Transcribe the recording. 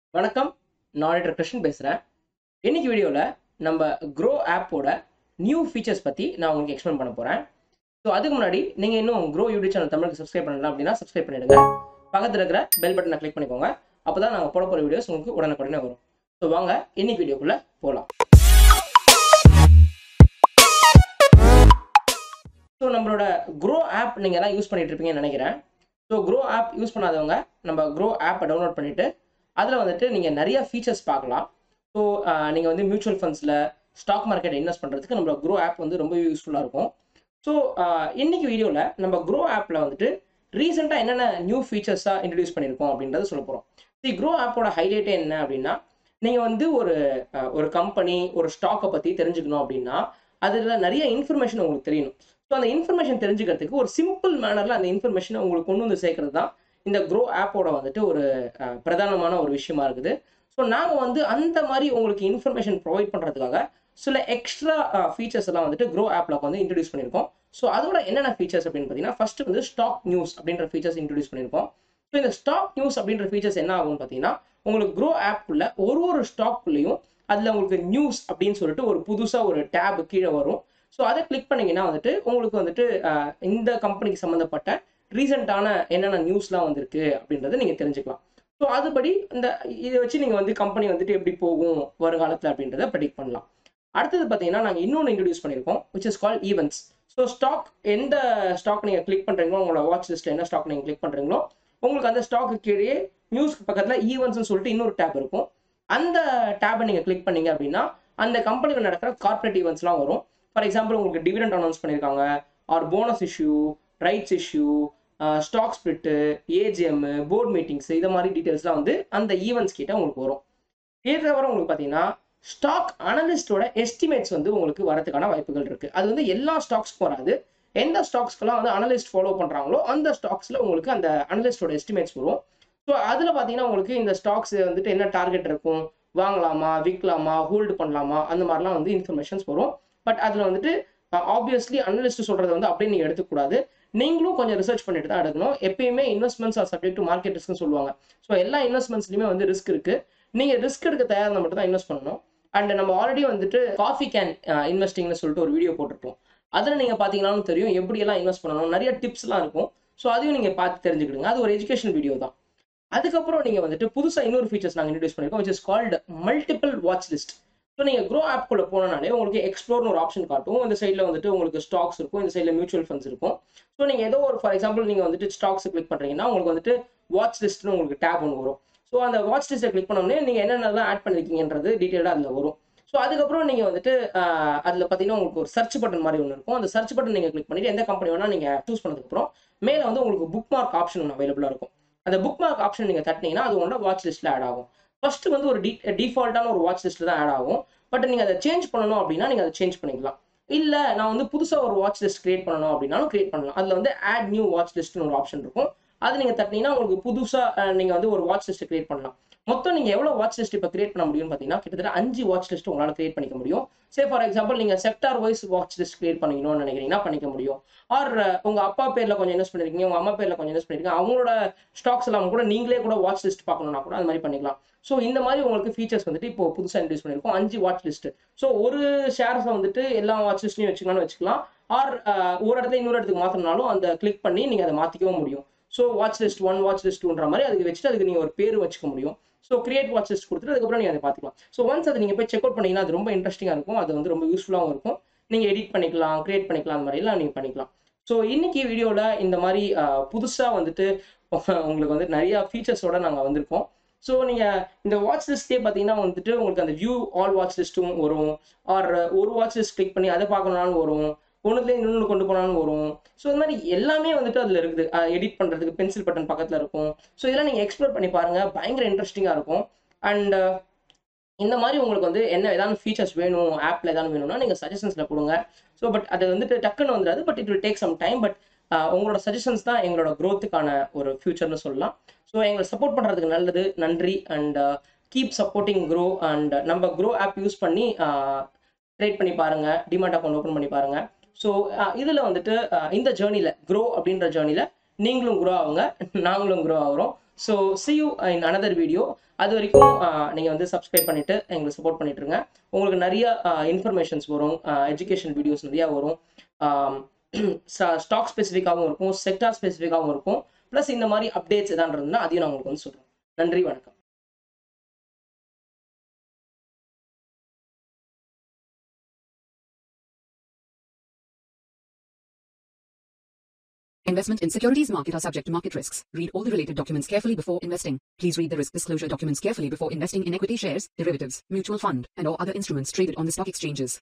வணக்கம் நான் எடிட்டர் கிருஷ்ணன் பேசுகிறேன் இன்னைக்கு வீடியோவில் நம்ம க்ரோ ஆப்போட நியூ ஃபீச்சர்ஸ் பற்றி நான் உங்களுக்கு எக்ஸ்பிளைன் பண்ண போகிறேன் ஸோ அதுக்கு முன்னாடி நீங்கள் இன்னும் க்ரோ யூடியூப் சேனல் தமிழுக்கு சப்ஸ்கிரைப் பண்ணலாம் அப்படின்னா சப்ஸ்கிரைப் பண்ணிடுங்க பக்கத்தில் இருக்கிற பெல் பட்டனை கிளிக் பண்ணிக்கோங்க அப்போ தான் நாங்கள் போட போகிற வீடியோஸ் உங்களுக்கு உடனுக்குடனே வரும் ஸோ வாங்க இன்னைக்கு வீடியோக்குள்ளே போகலாம் ஸோ நம்மளோட க்ரோ ஆப் நீங்கள் எல்லாம் யூஸ் பண்ணிட்டு இருப்பீங்கன்னு நினைக்கிறேன் ஸோ க்ரோ ஆப் யூஸ் பண்ணாதவங்க நம்ம க்ரோ ஆப்பை டவுன்லோட் பண்ணிவிட்டு அதில் வந்துட்டு நீங்கள் நிறைய ஃபீச்சர்ஸ் பார்க்கலாம் ஸோ நீங்கள் வந்து மியூச்சுவல் ஃபண்ட்ஸில் ஸ்டாக் மார்க்கெட் இன்வெஸ்ட் பண்ணுறதுக்கு நம்மளோட க்ரோ ஆப் வந்து ரொம்ப யூஸ்ஃபுல்லாக இருக்கும் ஸோ இன்னைக்கு வீடியோவில் நம்ம க்ரோ ஆப்பில் வந்துட்டு ரீசெண்டாக என்னென்ன நியூ ஃபீச்சர்ஸாக இன்ட்ரடியூஸ் பண்ணியிருக்கோம் அப்படின்றத சொல்ல போகிறோம் தி க்ரோ ஆப்போட ஹைலைட்டே என்ன அப்படின்னா நீங்கள் வந்து ஒரு அஹ், ஒரு கம்பெனி ஒரு ஸ்டாக்கை பற்றி தெரிஞ்சுக்கணும் அப்படின்னா அதில் நிறைய இன்ஃபர்மேஷன் உங்களுக்கு தெரியணும் ஸோ அந்த இன்ஃபர்மேஷன் தெரிஞ்சுக்கிறதுக்கு ஒரு சிம்பிள் மேனரில் அந்த இன்ஃபர்மேஷனை உங்களுக்கு கொண்டு வந்து சேர்க்கறது தான் இந்த க்ரோ ஆப்போட வந்துட்டு ஒரு அஹ், பிரதானமான ஒரு விஷயமா இருக்குது ஸோ நாங்கள் வந்து அந்த மாதிரி உங்களுக்கு இன்ஃபர்மேஷன் ப்ரொவைட் பண்ணுறதுக்காக சில எக்ஸ்ட்ரா ஃபீச்சர்ஸ் எல்லாம் வந்துட்டு க்ரோ ஆப்பில் வந்து இன்ட்ரடியூஸ் பண்ணியிருக்கோம் ஸோ அதோட என்னென்ன ஃபீச்சர்ஸ் அப்படின்னு பார்த்தீங்கன்னா ஃபர்ஸ்ட் வந்து ஸ்டாக் நியூஸ் அப்படின்ற ஃபீச்சர்ஸ் இன்ட்ரடியூஸ் பண்ணியிருக்கோம் ஸோ இந்த ஸ்டாக் நியூஸ் அப்படின்ற ஃபீச்சர்ஸ் என்ன ஆகும்னு பார்த்தீங்கன்னா உங்களுக்கு க்ரோ ஆப்புக்குள்ள ஒரு ஒரு ஸ்டாக்குள்ளேயும் அதில் உங்களுக்கு நியூஸ் அப்படின்னு சொல்லிட்டு ஒரு புதுசாக ஒரு டேப் கீழே வரும் ஸோ அதை கிளிக் பண்ணீங்கன்னா வந்துட்டு உங்களுக்கு வந்துட்டு அஹ், இந்த கம்பெனிக்கு சம்மந்தப்பட்ட ரீசெண்டான என்னென்ன நியூஸ்லாம் வந்திருக்கு அப்படின்றத நீங்கள் தெரிஞ்சுக்கலாம் ஸோ அதுபடி இந்த இதை வச்சு நீங்கள் வந்து கம்பெனி வந்துட்டு எப்படி போகும் வருங்காலத்தில் அப்படின்றத ப்ரெடிக்ட் பண்ணலாம் அடுத்தது பார்த்தீங்கன்னா நாங்கள் இன்னொன்று இன்ட்ரடியூஸ் பண்ணியிருக்கோம் which is call events so stock எந்த ஸ்டாக் நீங்கள் கிளிக் பண்ணுறீங்களோ உங்களோட வாட்ச் லிஸ்ட்டில் என்ன ஸ்டாக் நீங்கள் கிளிக் பண்ணுறீங்களோ உங்களுக்கு அந்த ஸ்டாக்கு கீழே நியூஸ்க்கு பக்கத்தில் ஈவெண்ட்ஸ்னு சொல்லிட்டு இன்னொரு டேப் இருக்கும் அந்த டேப்பை நீங்கள் கிளிக் பண்ணீங்க அப்படின்னா அந்த கம்பெனியில் நடக்கிற கார்ப்பரேட் ஈவெண்ட்ஸ்லாம் வரும் ஃபார் எக்ஸாம்பிள் உங்களுக்கு டிவிடெண்ட் அனௌன்ஸ் பண்ணியிருக்காங்க or bonus issue rights issue stock split AGM board meetings இது மாதிரி டீட்டெயில்ஸ்லாம் வந்து அந்த ஈவெண்ட்ஸ் கிட்ட உங்களுக்கு வரும் இது தவிர உங்களுக்கு பார்த்தீங்கன்னா ஸ்டாக் அனலிஸ்டோட எஸ்டிமேட்ஸ் வந்து உங்களுக்கு வரதுக்கான வாய்ப்புகள் இருக்கு அது வந்து எல்லா ஸ்டாக்ஸ்க்கும் வராது எந்த ஸ்டாக்ஸ்க்கெல்லாம் வந்து அனலிஸ்ட் ஃபாலோ பண்ணுறாங்களோ அந்த ஸ்டாக்ஸில் உங்களுக்கு அந்த அனலிஸ்டோட எஸ்டிமேட்ஸ் வரும் ஸோ அதில் பார்த்தீங்கன்னா உங்களுக்கு இந்த ஸ்டாக்ஸ் வந்துட்டு என்ன டார்கெட் இருக்கும் வாங்கலாமா விற்கலாமா ஹோல்டு பண்ணலாமா அந்த மாதிரிலாம் வந்து இன்ஃபர்மேஷன்ஸ் வரும் பட் அதில் வந்துட்டு ஆப்வியஸ்லி அனலிஸ்ட் சொல்கிறத வந்து அப்படியே நீங்கள் எடுத்துக்கூடாது நீங்களும் கொஞ்சம் ரிசர்ச் பண்ணிட்டு தான் எடுக்கணும் எப்பயுமே investments are subject to market ரிஸ்க்னு சொல்லுவாங்க ஸோ எல்லா இன்வெஸ்ட்மெண்ட்ஸ்லையுமே வந்து ரிஸ்க் இருக்கு நீங்கள் ரிஸ்க் எடுக்க தயாராக மட்டும் தான் இன்வெஸ்ட் பண்ணணும் அண்ட் நம்ம ஆல்ரெடி வந்துட்டு காஃபி கேன் இன்வெஸ்டிங்னு சொல்லிட்டு ஒரு வீடியோ போட்டிருப்போம் அதில் நீங்கள் பார்த்தீங்கன்னாலும் தெரியும் எப்படியெல்லாம் இன்வெஸ்ட் பண்ணணும் நிறைய டிப்ஸ்லாம் இருக்கும் ஸோ அதையும் நீங்கள் பார்த்து தெரிஞ்சுக்கிடுங்க அது ஒரு எஜுகேஷன் வீடியோ தான் அதுக்கப்புறம் நீங்கள் வந்துட்டு புதுசாக இன்னொரு ஃபீச்சர்ஸ் நாங்கள் இன்ட்ரடியூஸ் பண்ணியிருக்கோம் which is called multiple watch list so நீங்கள் க்ரோ ஆப்குள்ளே போனனாலே உங்களுக்கு எக்ஸ்ப்ளோர்னு ஒரு ஆப்ஷன் காட்டும் இந்த சைடில் வந்துட்டு உங்களுக்கு ஸ்டாக்ஸ் இருக்கும் இந்த சைடில் மியூச்சுவல் ஃபண்ட்ஸ் இருக்கும் ஸோ நீங்கள் ஏதோ ஒரு ஃபார் எக்ஸாம்பிள் நீங்கள் வந்துட்டு ஸ்டாக்ஸ் கிளிக் பண்ணுறீங்கன்னா உங்களுக்கு வந்துட்டு வாட்ச் லிஸ்ட்னு உங்களுக்கு டேப் ஒன்று வரும் ஸோ அந்த வாட்ச் லிஸ்ட்டை கிளிக் பண்ணோடனே நீங்கள் என்னென்னலாம் ஆட் பண்ணிருக்கீங்கன்றது டீட்டெயிலாக அதில் வரும் ஸோ அதுக்கப்புறம் நீங்கள் வந்துட்டு அதில் பார்த்தீங்கன்னா உங்களுக்கு ஒரு சர்ச் பட்டன் மாதிரி ஒன்று இருக்கும் அந்த சர்ச் பட்டன் நீங்கள் கிளிக் பண்ணிட்டு எந்த கம்பெனி வேணால் நீங்கள் சூஸ் பண்ணதுக்கப்புறம் மேலே வந்து உங்களுக்கு புக் மார்க் ஆப்ஷன் ஒன்று அவைலபிளாக இருக்கும் அந்த புக் மார்க் ஆப்ஷன் நீங்கள் தட்டினீங்கன்னா அது உங்களோட வாட்ச் லிஸ்ட்டில் ஆட் ஆகும் ஃபர்ஸ்ட் வந்து ஒரு டி டிஃபால்ட்டான ஒரு வாட்ச் லிஸ்ட்டில் தான் ஆட் ஆகும் பட் நீங்கள் அதை சேஞ்ச் பண்ணணும் அப்படின்னா நீங்கள் அதை சேஞ்ச் பண்ணிக்கலாம் இல்லை நான் வந்து புதுசாக ஒரு வாட்ச் லிஸ்ட் கிரியேட் பண்ணணும் அப்படின்னாலும் கிரியேட் பண்ணலாம் அதில் வந்து ஆட் நியூ வாட்ச் லிஸ்ட்னு ஒரு ஆப்ஷன் இருக்கும் அது நீங்கள் தட்டினீங்கன்னா உங்களுக்கு புதுசாக நீங்கள் வந்து ஒரு வாட்ச் லிஸ்ட் கிரியேட் பண்ணலாம் மொத்தம் நீங்கள் எவ்வளோ வாட்ச் லிஸ்ட் இப்போ கிரியேட் பண்ண முடியும்னு பார்த்தீங்கன்னா கிட்டத்தட்ட அஞ்சு வாட்ச் லிஸ்ட் உங்களால் கிரியேட் பண்ணிக்க முடியும் சே ஃபார் எக்ஸாம்பிள் நீங்கள் sector wise watch list create பண்ணிக்கணும்னு நினைக்கிறீங்கன்னா பண்ணிக்க முடியும் ஆர் உங்கள் அப்பா பேரில் கொஞ்சம் இன்வெஸ்ட் பண்ணிருக்கீங்க உங்கள் அம்மா பேரில் கொஞ்சம் இன்வெஸ்ட் பண்ணிருக்கீங்க அவங்களோட ஸ்டாக்ஸ் எல்லாம் கூட நீங்களே கூட வாட்ச் லிஸ்ட் பார்க்கணும்னா கூட அது மாதிரி பண்ணிக்கலாம் ஸோ இந்த மாதிரி உங்களுக்கு ஃபீச்சர்ஸ் வந்துட்டு இப்போ புதுசாக இன்ட்ரடியூஸ் பண்ணியிருக்கோம் அஞ்சு வாட்ச் லிஸ்ட் ஸோ ஒரு ஷேர்ஸை வந்துட்டு எல்லா வாட்ச் லிஸ்ட்லையும் வச்சுக்கலாம்னு வச்சுக்கலாம் ஆர் ஒரு இடத்துல இன்னொரு இடத்துக்கு மாற்றினாலும் அந்த கிளிக் பண்ணி நீங்கள் அதை மாற்றிக்கவும் முடியும் so watch list one watch list டூன்ற மாதிரி அதுக்கு வச்சுட்டு அதுக்கு நீங்கள் ஒரு பேர் வச்சுக்க முடியும் ஸோ கிரியேட் வாட்ச் லிஸ்ட் கொடுத்துட்டு அதுக்கப்புறம் நீங்கள் அதை பார்த்துக்கலாம் ஸோ ஒன்ஸ் அதை நீங்கள் போய் செக் அவுட் பண்ணீங்கன்னா அது ரொம்ப இன்ட்ரெஸ்டிங்காக இருக்கும் அது வந்து ரொம்ப யூஸ்ஃபுல்லாகவும் இருக்கும் நீங்கள் எடிட் பண்ணிக்கலாம் கிரியேட் பண்ணிக்கலாம் அந்த மாதிரிலாம் நீங்கள் பண்ணிக்கலாம் ஸோ இன்னைக்கு வீடியோவில் இந்த மாதிரி புதுசாக வந்துட்டு உங்களுக்கு வந்து நிறைய ஃபீச்சர்ஸோட நாங்கள் வந்திருக்கோம் ஸோ நீங்கள் இந்த வாட்ச் லிஸ்ட்டே பார்த்தீங்கன்னா வந்துட்டு உங்களுக்கு அந்த வியூ ஆல் வாட்ச் லிஸ்ட்டும் வரும் ஆர் ஒரு வாட்ச் லிஸ்ட் கிளிக் பண்ணி அதை பார்க்கணுனாலும் வரும் ஒன்றுலேயே இன்னொன்று கொண்டு போனாலும் வரும் ஸோ இந்த மாதிரி எல்லாமே வந்துட்டு அதில் இருக்குது எடிட் பண்ணுறதுக்கு பென்சில் பட்டன் பக்கத்தில் இருக்கும் ஸோ இதெல்லாம் நீங்கள் எக்ஸ்ப்ளோர் பண்ணி பாருங்கள் பயங்கர இன்ட்ரெஸ்டிங்காக இருக்கும் அண்ட் இந்த மாதிரி உங்களுக்கு வந்து என்ன ஏதாவது ஃபீச்சர்ஸ் வேணும் ஆப்பில் ஏதாவது வேணும்னா நீங்கள் சஜஷன்ஸில் கொடுங்க ஸோ பட் அது வந்துட்டு டக்குன்னு வந்துடாது but it will take some time but உங்களோட சஜஷன்ஸ் தான் எங்களோட க்ரோத்துக்கான ஒரு ஃபியூச்சர்னு சொல்லலாம் ஸோ எங்களை சப்போர்ட் பண்ணுறதுக்கு நல்லது நன்றி and keep supporting Groww and நம்ம க்ரோ ஆப் யூஸ் பண்ணி ட்ரேட் பண்ணி பாருங்கள் டிமார்ட் அக்கௌண்ட் ஓப்பன் பண்ணி பாருங்கள் ஸோ இதில் வந்துட்டு இந்த ஜேர்னியில் க்ரோ அப்படின்ற ஜேர்னியில் நீங்களும் க்ரோ ஆகுங்க நாங்களும் க்ரோ ஆகிறோம் so see you in another video அது வரைக்கும் நீங்கள் வந்து சப்ஸ்கிரைப் பண்ணிவிட்டு எங்களுக்கு சப்போர்ட் பண்ணிட்டு இருங்க உங்களுக்கு நிறைய இன்ஃபர்மேஷன்ஸ் வரும் எஜுகேஷன் வீடியோஸ் நிறையா வரும் ஸ்டாக் ஸ்பெசிஃபிக்காகவும் இருக்கும் செக்டார் ஸ்பெசிஃபிக்காகவும் இருக்கும் ப்ளஸ் இந்த மாதிரி அப்டேட்ஸ் எதாவது இருந்ததுன்னா அதையும் நான் உங்களுக்கு வந்து சொல்கிறேன் நன்றி வணக்கம் Investment in securities market are subject to market risks. Read all the related documents carefully before investing. Please read the risk disclosure documents carefully before investing in equity shares, derivatives, mutual fund, and or other instruments traded on the stock exchanges.